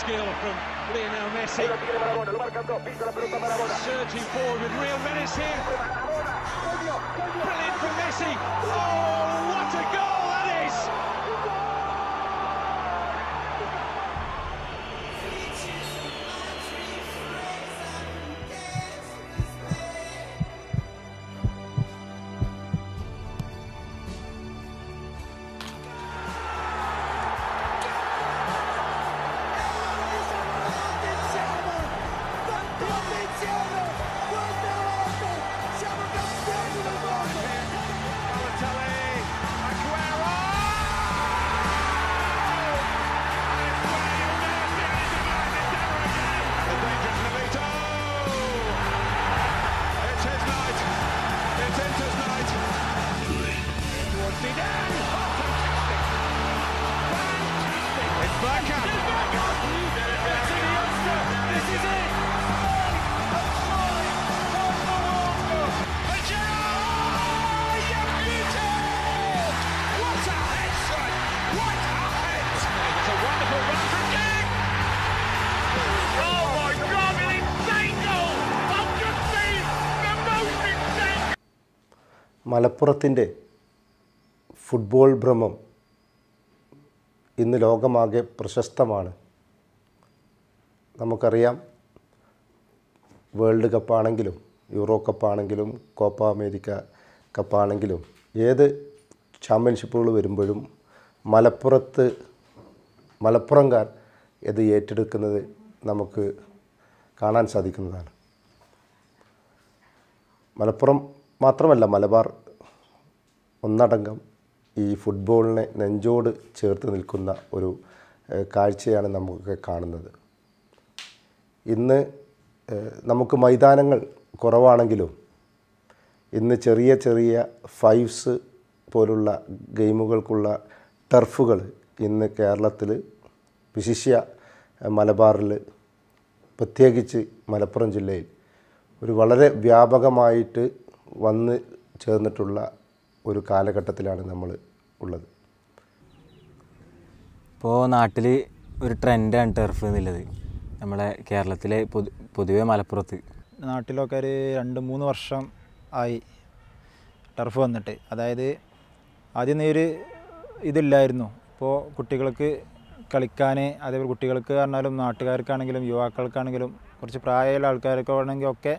skill from Lionel Messi. Surging forward with real menace here. Brilliant from Messi. Oh, what a goal that is! Balotelli, Aguero! And it's where you'll never see anything like this ever again. The dangerous Nolito! It's his night. It's Inter's night. Towards Zidane. Oh, fantastic. Fantastic. It's Bergkamp. It's Iniesta. This is it. And Gerrard! You beauty! What a head, son! What a head! It's a wonderful run from King! Oh my God, an insane goal! I've just seen the most insane മലപ്പുറത്തിൻ്റെ football ഭ്രമം ഇന്ന് ലോകമാകെ പ്രശസ്തമാണ് നമുക്കറിയാം world കപ്പാണെങ്കിലും Euro കപ്പാണെങ്കിലും Copa America കപ്പാണെങ്കിലും ഏത് ചാമ്പ്യൻഷിപ്പുകൾ വരുമ്പോഴും മലപ്പുറത്ത് മലപ്പുറംകാർ ഇത് ഏറ്റെടുക്കുന്നത് നമുക്ക് കാണാൻ സാധിക്കുന്നതാണ് മലപ്പുറം മാത്രമല്ല മലബാർ ഒന്നടങ്കം ഈ ഫുട്ബോളിനെ നെഞ്ചോട് ചേർത്ത് നിൽക്കുന്ന ഒരു ഏഹ്, കാഴ്ചയാണ് നമുക്ക് കാണുന്നത് ഇന്ന് ഏഹ്, നമുക്ക് മൈതാനങ്ങൾ കുറവാണെങ്കിലും ഇന്ന് ചെറിയ ചെറിയ ഫൈവ്സ് പോലുള്ള ഗെയിമുകൾക്കുള്ള ടർഫുകൾ ഇന്ന് കേരളത്തിൽ വിശിഷ്യ ഏഹ്, മലബാറിൽ പ്രത്യേകിച്ച് മലപ്പുറം ജില്ലയിൽ ഒരു വളരെ വ്യാപകമായിട്ട് വന്ന് ചേർന്നിട്ടുള്ള ഒരു കാലഘട്ടത്തിലാണ് നമ്മൾ ഉള്ളത് ഇപ്പോൾ നാട്ടിൽ ഒരു ട്രെൻഡാണ് ടർഫ് എന്നുള്ളത് നമ്മളെ കേരളത്തിലെ പൊതു പൊതുവെ മലപ്പുറത്ത് നാട്ടിലൊക്കെ ഒരു രണ്ട് മൂന്ന് വർഷം ആയി ടർഫ് വന്നിട്ട് അതായത് ആദ്യം ഈ ഒരു ഇതില്ലായിരുന്നു ഇപ്പോൾ കുട്ടികൾക്ക് കളിക്കാൻ അതേപോലെ കുട്ടികൾക്ക് പറഞ്ഞാലും നാട്ടുകാർക്കാണെങ്കിലും യുവാക്കൾക്കാണെങ്കിലും കുറച്ച് പ്രായമുള്ള ആൾക്കാരൊക്കെ ആണെങ്കിൽ ഒക്കെ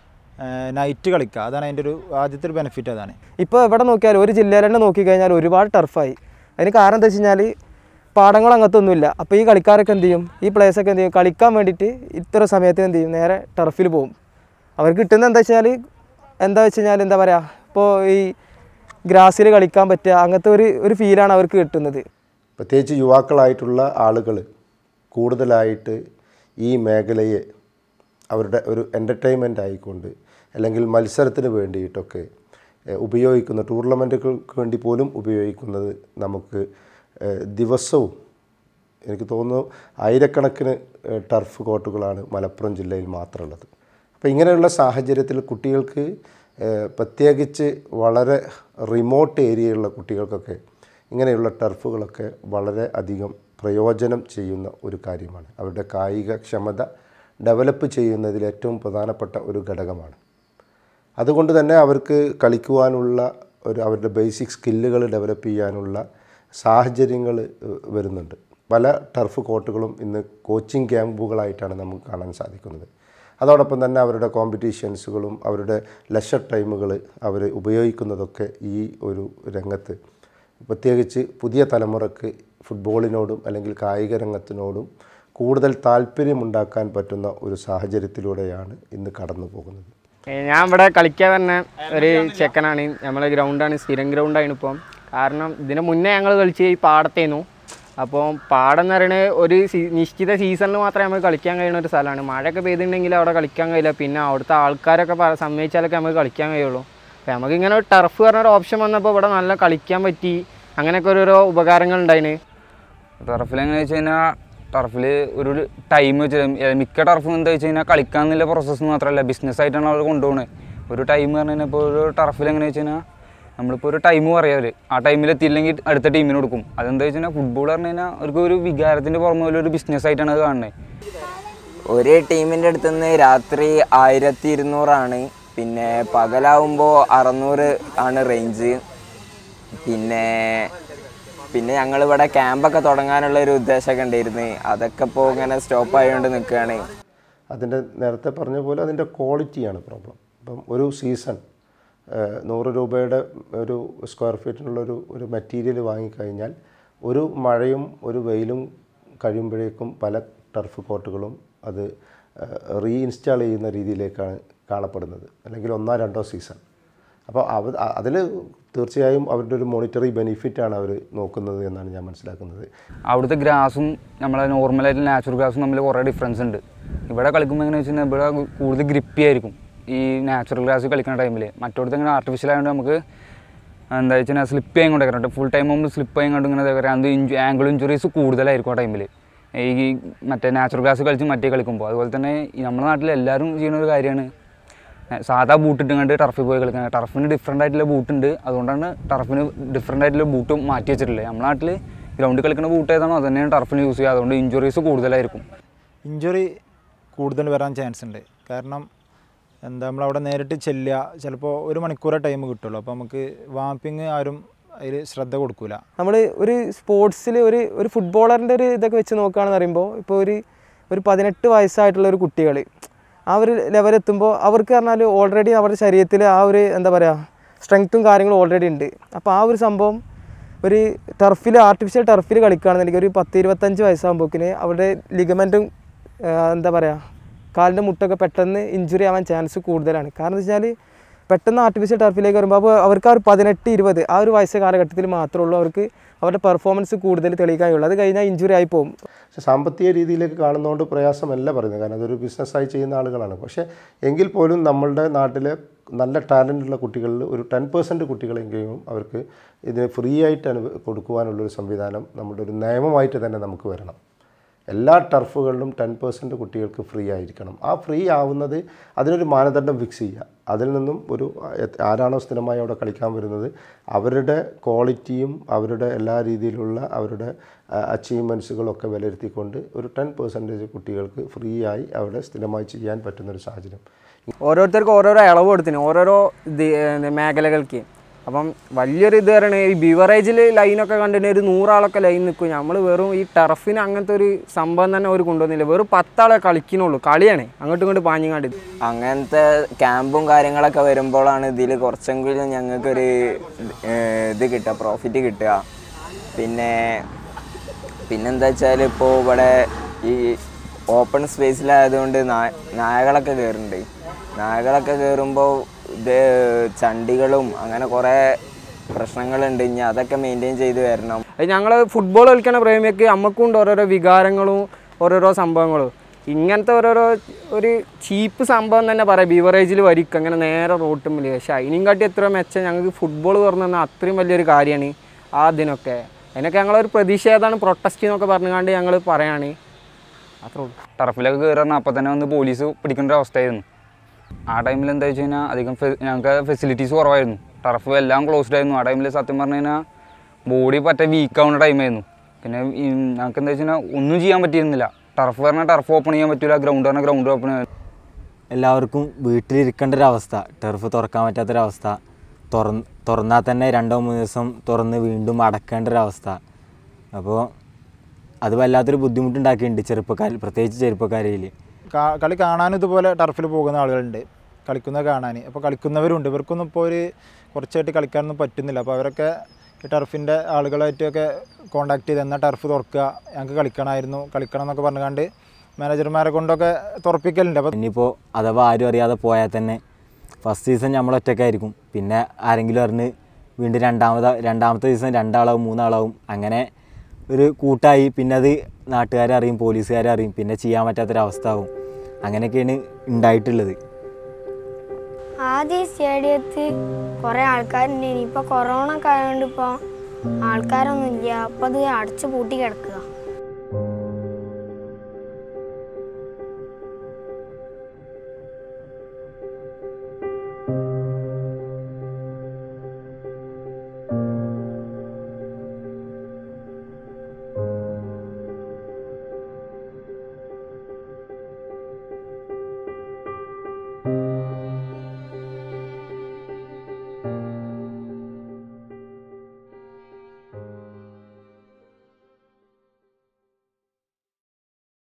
നൈറ്റ് കളിക്കുക അതാണ് അതിൻ്റെ ഒരു ആദ്യത്തെ ഒരു ബെനിഫിറ്റ് അതാണ് ഇപ്പോൾ എവിടെ നോക്കിയാലും ഒരു ജില്ലയിൽ തന്നെ നോക്കിക്കഴിഞ്ഞാൽ ഒരുപാട് ടർഫായി അതിന് കാരണം എന്താ വെച്ച് കഴിഞ്ഞാൽ പാടങ്ങൾ അങ്ങനത്തെ ഒന്നുമില്ല അപ്പോൾ ഈ കളിക്കാരൊക്കെ എന്ത് ചെയ്യും ഈ പ്ലേയേഴ്സൊക്കെ എന്ത് ചെയ്യും കളിക്കാൻ വേണ്ടിയിട്ട് ഇത്ര സമയത്ത് എന്ത് ചെയ്യും നേരെ ടർഫിൽ പോകും അവർക്ക് കിട്ടുന്നത് എന്താ വെച്ചാൽ എന്താ വെച്ച് കഴിഞ്ഞാൽ എന്താ പറയുക ഇപ്പോൾ ഈ ഗ്രാസിൽ കളിക്കാൻ പറ്റുക അങ്ങനത്തെ ഒരു ഒരു ഫീലാണ് അവർക്ക് കിട്ടുന്നത് പ്രത്യേകിച്ച് യുവാക്കളായിട്ടുള്ള ആളുകൾ കൂടുതലായിട്ട് ഈ മേഖലയെ അവരുടെ ഒരു എൻ്റർടൈൻമെൻ്റ് ആയിക്കൊണ്ട് അല്ലെങ്കിൽ മത്സരത്തിന് വേണ്ടിയിട്ടൊക്കെ ഏഹ്, ഉപയോഗിക്കുന്ന ടൂർണമെൻറ്റുകൾക്ക് വേണ്ടി പോലും ഉപയോഗിക്കുന്നത് നമുക്ക് ഏഹ്, ദിവസവും എനിക്ക് തോന്നുന്നു ആയിരക്കണക്കിന് ഏഹ്, ടർഫ് കോർട്ടുകളാണ് മലപ്പുറം ജില്ലയിൽ മാത്രമുള്ളത് അപ്പോൾ ഇങ്ങനെയുള്ള സാഹചര്യത്തിൽ കുട്ടികൾക്ക് ഏഹ്, പ്രത്യേകിച്ച് വളരെ റിമോട്ട് ഏരിയയുള്ള കുട്ടികൾക്കൊക്കെ ഇങ്ങനെയുള്ള ടർഫുകളൊക്കെ വളരെ അധികം പ്രയോജനം ചെയ്യുന്ന ഒരു കാര്യമാണ് അവരുടെ കായിക ക്ഷമത ഡെവലപ്പ് ചെയ്യുന്നതിൽ ഏറ്റവും പ്രധാനപ്പെട്ട ഒരു ഘടകമാണ് അതുകൊണ്ട് തന്നെ അവർക്ക് കളിക്കുവാനുള്ള ഒരു അവരുടെ ബേസിക് സ്കില്ലുകൾ ഡെവലപ്പ് ചെയ്യാനുള്ള സാഹചര്യങ്ങൾ വരുന്നുണ്ട് പല ടർഫ് കോർട്ടുകളും ഇന്ന് കോച്ചിങ് ക്യാമ്പുകളായിട്ടാണ് നമുക്ക് കാണാൻ സാധിക്കുന്നത് അതോടൊപ്പം തന്നെ അവരുടെ കോമ്പറ്റീഷൻസുകളും അവരുടെ ലെഷർ ടൈമുകൾ അവർ ഉപയോഗിക്കുന്നതൊക്കെ ഈ ഒരു രംഗത്ത് പ്രത്യേകിച്ച് പുതിയ തലമുറക്ക് ഫുട്ബോളിനോടും അല്ലെങ്കിൽ കായിക രംഗത്തിനോടും കൂടുതൽ താല്പര്യമുണ്ടാക്കാൻ പറ്റുന്ന ഒരു സാഹചര്യത്തിലൂടെയാണ് ഇന്ന് കടന്നു പോകുന്നത് ഏ, ഞാൻ ഇവിടെ കളിക്കാൻ തന്നെ ഒരു ചെക്കനാണ് നമ്മളെ ഗ്രൗണ്ടാണ് സ്ഥിരം ഗ്രൗണ്ടാണ് ഇപ്പം കാരണം ഇതിന് മുന്നേ ഞങ്ങൾ കളിച്ച് ഈ പാടത്തേന്നു അപ്പോൾ പാടം എന്ന് പറയുന്നത് ഒരു സീ- നിശ്ചിത സീസണിൽ മാത്രമേ നമുക്ക് കളിക്കാൻ കഴിയുന്ന ഒരു സ്ഥലമാണ് മഴയൊക്കെ പെയ്തിട്ടുണ്ടെങ്കിൽ അവിടെ കളിക്കാൻ കഴിയില്ല പിന്നെ അവിടുത്തെ ആൾക്കാരൊക്കെ പ- സമ്മതിച്ചാലൊക്കെ നമുക്ക് കളിക്കാൻ കഴിയുള്ളൂ അപ്പോൾ നമുക്ക് ഇങ്ങനെ ഒരു ടർഫ് പറഞ്ഞ ഒരു ഓപ്ഷൻ വന്നപ്പോൾ ഇവിടെ നല്ല കളിക്കാൻ പറ്റി അങ്ങനെയൊക്കെ ഓരോരോ ഉപകാരങ്ങൾ ഉണ്ടായിന് ടർഫിൽ എങ്ങനെ വെച്ച് കഴിഞ്ഞാൽ ടർഫിൽ ഒരു ടൈം വെച്ച് ഏ, മിക്ക ടർഫും എന്താ വെച്ച് കഴിഞ്ഞാൽ കളിക്കാന്നുള്ള പ്രോസസ്സ് മാത്രമല്ല ബിസിനസ് ആയിട്ടാണ് അവർ കൊണ്ടുപോകുന്നത് ഒരു ടൈം പറഞ്ഞു കഴിഞ്ഞാൽ ഇപ്പോൾ ഒരു ടർഫിൽ എങ്ങനെ വെച്ച് കഴിഞ്ഞാൽ നമ്മളിപ്പോൾ ഒരു ടൈം പറയാറ് ആ ടൈമിൽ എത്തിയില്ലെങ്കിൽ അടുത്ത ടീമിന് കൊടുക്കും അതെന്താ വെച്ച് കഴിഞ്ഞാൽ ഫുട്ബോൾ പറഞ്ഞു കഴിഞ്ഞാൽ അവർക്ക് ഒരു വികാരത്തിൻ്റെ പുറമെ പോലെ ഒരു ബിസിനസ് ആയിട്ടാണ് അത് കാണുന്നത് ഒരു ടീമിൻ്റെ അടുത്ത് നിന്ന് രാത്രി ആയിരത്തി ഇരുന്നൂറാണ് പിന്നെ പകലാവുമ്പോൾ അറുന്നൂറ് ആണ് റേഞ്ച് പിന്നെ പിന്നെ ഞങ്ങളിവിടെ ക്യാമ്പൊക്കെ തുടങ്ങാനുള്ള ഒരു ഉദ്ദേശമൊക്കെ ഉണ്ടായിരുന്നു അതൊക്കെ ഇപ്പോൾ ഇങ്ങനെ സ്റ്റോപ്പ് ആയതുകൊണ്ട് നിൽക്കുകയാണ് അതിൻ്റെ നേരത്തെ പറഞ്ഞ പോലെ അതിൻ്റെ ക്വാളിറ്റിയാണ് പ്രോബ്ലം ഇപ്പം ഒരു സീസൺ നൂറ് രൂപയുടെ ഒരു സ്ക്വയർ ഫീറ്റിനുള്ളൊരു ഒരു മെറ്റീരിയൽ വാങ്ങിക്കഴിഞ്ഞാൽ ഒരു മഴയും ഒരു വെയിലും കഴിയുമ്പോഴേക്കും പല ടർഫ് കോട്ടുകളും അത് റീഇൻസ്റ്റാൾ ചെയ്യുന്ന രീതിയിലേക്കാണ് കാണപ്പെടുന്നത് അല്ലെങ്കിൽ ഒന്നോ രണ്ടോ സീസൺ അപ്പോൾ അവ അതിൽ തീർച്ചയായും അവരുടെ ഒരു മോണിറ്ററി ബെനിഫിറ്റാണ് അവർ നോക്കുന്നത് എന്നാണ് ഞാൻ മനസ്സിലാക്കുന്നത് അവിടുത്തെ ഗ്രാസും നമ്മളെ നോർമലായിട്ട് നാച്ചുറൽ ഗ്രാസും തമ്മിൽ കുറേ ഡിഫറൻസ് ഉണ്ട് ഇവിടെ കളിക്കുമ്പോൾ എങ്ങനെ വെച്ച് കഴിഞ്ഞാൽ ഇവിടെ കൂടുതൽ ഗ്രിപ്പി ആയിരിക്കും ഈ നാച്ചുറൽ ഗ്രാസ് കളിക്കുന്ന ടൈമിൽ മറ്റോടത്ത് ഇങ്ങനെ ആർട്ടിഫിഷ്യൽ ആയതുകൊണ്ട് നമുക്ക് എന്താ വെച്ച് കഴിഞ്ഞാൽ സ്ലിപ്പ് ചെയ്യാൻ കൊണ്ടേക്കാറുണ്ട് ഫുൾ ടൈം ആകുമ്പോൾ സ്ലിപ്പ് ചെയ്യാൻ കൊണ്ട് ഇങ്ങനെ പറയാം അത് ഇഞ്ചു ആംഗിൾ ഇഞ്ചുറീസ് കൂടുതലായിരിക്കും ആ ടൈമിൽ ഈ മറ്റേ നാച്ചുറൽ ഗ്രാസ് കളിച്ച് മറ്റേ കളിക്കുമ്പോൾ അതുപോലെ തന്നെ ഈ നമ്മുടെ നാട്ടിൽ എല്ലാവരും ചെയ്യുന്ന ഒരു കാര്യമാണ് സാധാ ബൂട്ട് ഇട്ടുകൊണ്ട് ടർഫിൽ പോയി കളിക്കുന്നത് ടർഫിന് ഡിഫറെൻ്റ് ആയിട്ടുള്ള ബൂട്ട് ഉണ്ട് അതുകൊണ്ടാണ് ടർഫിന് ഡിഫറെൻ്റ് ആയിട്ടുള്ള ബൂട്ടും മാറ്റി വെച്ചിട്ടുള്ളത് നമ്മുടെ നാട്ടിൽ ഗ്രൗണ്ടിൽ കളിക്കുന്ന ബൂട്ട് ഏതാണോ അത് തന്നെയാണ് ടർഫിന് യൂസ് ചെയ്യുക അതുകൊണ്ട് ഇഞ്ചുറീസ് കൂടുതലായിരിക്കും ഇഞ്ചുറി കൂടുതൽ വരാൻ ചാൻസ് ഉണ്ട് കാരണം എന്താ നമ്മളവിടെ നേരിട്ട് ചെല്ലുക ചിലപ്പോൾ ഒരു മണിക്കൂറേ ടൈം കിട്ടുള്ളൂ അപ്പോൾ നമുക്ക് വാമ്പിങ് ആരും അതിൽ ശ്രദ്ധ കൊടുക്കൂല നമ്മൾ ഒരു സ്പോർട്സിൽ ഒരു ഒരു ഫുട്ബോളറിൻ്റെ ഒരു ഇതൊക്കെ വെച്ച് നോക്കുകയാണെന്ന് പറയുമ്പോൾ ഇപ്പോൾ ഒരു ഒരു പതിനെട്ട് വയസ്സായിട്ടുള്ള ഒരു കുട്ടികൾ ആ ഒരു ലെവലെത്തുമ്പോൾ അവർക്ക് പറഞ്ഞാൽ ഓൾറെഡി അവരുടെ ശരീരത്തിൽ ആ ഒരു എന്താ പറയുക സ്ട്രെങ്ത്തും കാര്യങ്ങളും ഓൾറെഡി ഉണ്ട് അപ്പോൾ ആ ഒരു സംഭവം ഒരു ടർഫിൽ ആർട്ടിഫിഷ്യൽ ടർഫിൽ കളിക്കുകയാണെന്നുണ്ടെങ്കിൽ ഒരു പത്ത് ഇരുപത്തഞ്ച് വയസ്സാകുമ്പോക്കിന് അവരുടെ ലിഗമെൻറ്റും എന്താ പറയുക കാലിൻ്റെ മുട്ടൊക്കെ പെട്ടെന്ന് ഇഞ്ചുറി ആവാൻ ചാൻസ് കൂടുതലാണ് കാരണം എന്ന് വെച്ചാൽ പെട്ടെന്ന് ആർട്ടിഫിഷ്യൽ ടർഫിലേക്ക് വരുമ്പോൾ അപ്പോൾ അവർക്ക് ആ ഒരു പതിനെട്ട് ഇരുപത് ആ ഒരു വയസ്സ് കാലഘട്ടത്തിൽ മാത്രമേ ഉള്ളൂ അവർക്ക് അവരുടെ പെർഫോമൻസ് കൂടുതൽ തെളിയിക്കാനുള്ളൂ അത് കഴിഞ്ഞാൽ ഇഞ്ചുറി ആയി പോകും പക്ഷെ സാമ്പത്തിക രീതിയിലേക്ക് കാണുന്നതുകൊണ്ട് പ്രയാസമല്ല പറയുന്നത് കാരണം അതൊരു ബിസിനസ്സായി ചെയ്യുന്ന ആളുകളാണ് പക്ഷേ എങ്കിൽ പോലും നമ്മളുടെ നാട്ടിലെ നല്ല ടാലൻ്റുള്ള കുട്ടികളിൽ ഒരു ടെൻ പെർസെൻറ്റ് കുട്ടികളെങ്കിലും അവർക്ക് ഇതിന് ഫ്രീ ആയിട്ട് അനു കൊടുക്കുവാനുള്ളൊരു സംവിധാനം നമ്മുടെ ഒരു നിയമമായിട്ട് തന്നെ നമുക്ക് വരണം എല്ലാ ടർഫുകളിലും ടെൻ പെർസെൻറ്റ് കുട്ടികൾക്ക് ഫ്രീ ആയിരിക്കണം ആ ഫ്രീ ആവുന്നത് അതിനൊരു മാനദണ്ഡം ഫിക്സ് ചെയ്യുക അതിൽ നിന്നും ഒരു എ- ആരാണോ സ്ഥിരമായി അവിടെ കളിക്കാൻ വരുന്നത് അവരുടെ ക്വാളിറ്റിയും അവരുടെ എല്ലാ രീതിയിലുള്ള അവരുടെ അച്ചീവ്മെൻറ്റ്സുകളൊക്കെ വിലയിരുത്തിക്കൊണ്ട് ഒരു ടെൻ പെർസെൻറ്റേജ് കുട്ടികൾക്ക് ഫ്രീ ആയി അവിടെ സ്ഥിരമായി ചെയ്യാൻ പറ്റുന്നൊരു സാഹചര്യം ഓരോരുത്തർക്കും ഓരോരോ ഇളവ് കൊടുത്തിന് ഓരോരോ ഇത് ഏ, മേഖലകൾക്ക് അപ്പം വലിയൊരു ഇത് പറയണ ഈ ബിവറേജിൽ ലൈനൊക്കെ കണ്ടിട്ട് ഒരു നൂറാളൊക്കെ ലൈൻ നിൽക്കും നമ്മൾ വെറും ഈ ടർഫിന് അങ്ങനത്തെ ഒരു സംഭവം തന്നെ അവർ കൊണ്ടുവന്നില്ല വെറും പത്താളെ കളിക്കണുള്ളൂ കളിയാണ് അങ്ങോട്ടും ഇങ്ങോട്ട് പാഞ്ഞങ്ങാണ്ട് അങ്ങനത്തെ ക്യാമ്പും കാര്യങ്ങളൊക്കെ വരുമ്പോഴാണ് ഇതിൽ കുറച്ചെങ്കിലും ഞങ്ങൾക്കൊരു ഏഹ്, ഇത് കിട്ടുക പ്രോഫിറ്റ് കിട്ടുക പിന്നെ പിന്നെന്താ വെച്ചാൽ ഇപ്പോൾ ഇവിടെ ഈ ഓപ്പൺ സ്പേസിലായതുകൊണ്ട് നായ നായകളൊക്കെ കയറുന്നുണ്ട് നായകളൊക്കെ കയറുമ്പോൾ ഇത് ചണ്ടികളും അങ്ങനെ കുറേ പ്രശ്നങ്ങളുണ്ട് ഇനി അതൊക്കെ മെയിൻറ്റെയിൻ ചെയ്ത് വരണം അത് ഞങ്ങൾ ഫുട്ബോൾ കളിക്കണ പ്രേമിയൊക്കെ നമുക്കും ഉണ്ട് ഓരോരോ വികാരങ്ങളും ഓരോരോ സംഭവങ്ങളും ഇങ്ങനത്തെ ഓരോരോ ഒരു ചീപ്പ് സംഭവം തന്നെ പറയാം ബീവറേജിൽ വരിക്കും അങ്ങനെ നേരെ റോട്ടുമ്പിൽ പക്ഷേ അതിനും കാട്ടി എത്ര മെച്ചം ഞങ്ങൾക്ക് ഫുട്ബോൾ തുറന്നു തന്നാൽ അത്രയും വലിയൊരു കാര്യമാണ് ആ അതിനൊക്കെ അതിനൊക്കെ ഞങ്ങളൊരു പ്രതിഷേധമാണ് പ്രൊട്ടസ്റ്റ് എന്നൊക്കെ പറഞ്ഞുകൊണ്ട് ഞങ്ങൾ പറയാണ് അത്രേ ഉള്ളൂ ടർഫിലൊക്കെ കയറാൻ അപ്പം തന്നെ വന്ന് പോലീസ് പിടിക്കേണ്ട ഒരു അവസ്ഥയായിരുന്നു ആ ടൈമിൽ എന്താ വെച്ച് കഴിഞ്ഞാൽ അധികം ഫെ- ഞങ്ങൾക്ക് ഫെസിലിറ്റീസ് കുറവായിരുന്നു ടർഫ് എല്ലാം ക്ലോസ്ഡ് ആയിരുന്നു ആ ടൈമിൽ സത്യം പറഞ്ഞു കഴിഞ്ഞാൽ ബോഡി പറ്റ വീക്ക് ആവുന്ന ടൈമായിരുന്നു പിന്നെ ഈ ഞങ്ങൾക്ക് എന്താ വെച്ച് കഴിഞ്ഞാൽ ഒന്നും ചെയ്യാൻ പറ്റിയിരുന്നില്ല ടർഫ് പറഞ്ഞാൽ ടർഫ് ഓപ്പൺ ചെയ്യാൻ പറ്റില്ല ഗ്രൗണ്ട് പറഞ്ഞാൽ ഗ്രൗണ്ട് ഓപ്പൺ ചെയ്യാൻ എല്ലാവർക്കും വീട്ടിലിരിക്കേണ്ട ഒരവസ്ഥ ടർഫ് തുറക്കാൻ പറ്റാത്തൊരവസ്ഥ തുറന്ന് തുറന്നാൽ തന്നെ രണ്ടോ മൂന്ന് ദിവസം തുറന്ന് വീണ്ടും അടക്കേണ്ട ഒരവസ്ഥ അപ്പോൾ അത് വല്ലാത്തൊരു ബുദ്ധിമുട്ടുണ്ടാക്കിയിട്ടുണ്ട് ചെറുപ്പക്കാർ പ്രത്യേകിച്ച് ചെറുപ്പക്കാരിൽ കാ- കളി കാണാനും ഇതുപോലെ ടർഫിൽ പോകുന്ന ആളുകളുണ്ട് കളിക്കുന്നത് കാണാൻ അപ്പോൾ കളിക്കുന്നവരുണ്ട് ഇവർക്കൊന്നും ഇപ്പോൾ ഒരു കുറച്ചായിട്ട് കളിക്കാനൊന്നും പറ്റുന്നില്ല അപ്പോൾ അവരൊക്കെ ഈ ടർഫിൻ്റെ ആളുകളായിട്ടൊക്കെ കോണ്ടാക്ട് ചെയ്ത് എന്നാൽ ടർഫ് തുറക്കുക ഞങ്ങൾക്ക് കളിക്കണമായിരുന്നു കളിക്കണം എന്നൊക്കെ പറഞ്ഞുകൊണ്ട് മാനേജർമാരെ കൊണ്ടൊക്കെ തുറപ്പിക്കലുണ്ട് അപ്പോൾ ഇനിയിപ്പോൾ അഥവാ ആരും അറിയാതെ പോയാൽ തന്നെ ഫസ്റ്റ് സീസൺ നമ്മൾ ഒറ്റക്കായിരിക്കും പിന്നെ ആരെങ്കിലും അറിഞ്ഞ് വീണ്ടും രണ്ടാമത് രണ്ടാമത്തെ സീസൺ രണ്ടാളാവും മൂന്നാളാവും അങ്ങനെ ഒരു കൂട്ടായി പിന്നെ അത് നാട്ടുകാരെ അറിയും പോലീസുകാരെ അറിയും പിന്നെ ചെയ്യാൻ പറ്റാത്തൊരവസ്ഥ ആവും അങ്ങനെയൊക്കെയാണ് ഉണ്ടായിട്ടുള്ളത് ആദ്യം സ്റ്റേഡിയത്തിൽ കുറേ ആൾക്കാരുണ്ട് ഇനിയിപ്പോൾ കൊറോണ ഒക്കെ ആയതുകൊണ്ട് ഇപ്പോൾ ആൾക്കാരൊന്നും ഇല്ല അപ്പോൾ അത് അടച്ചു പൂട്ടി കിടക്കുക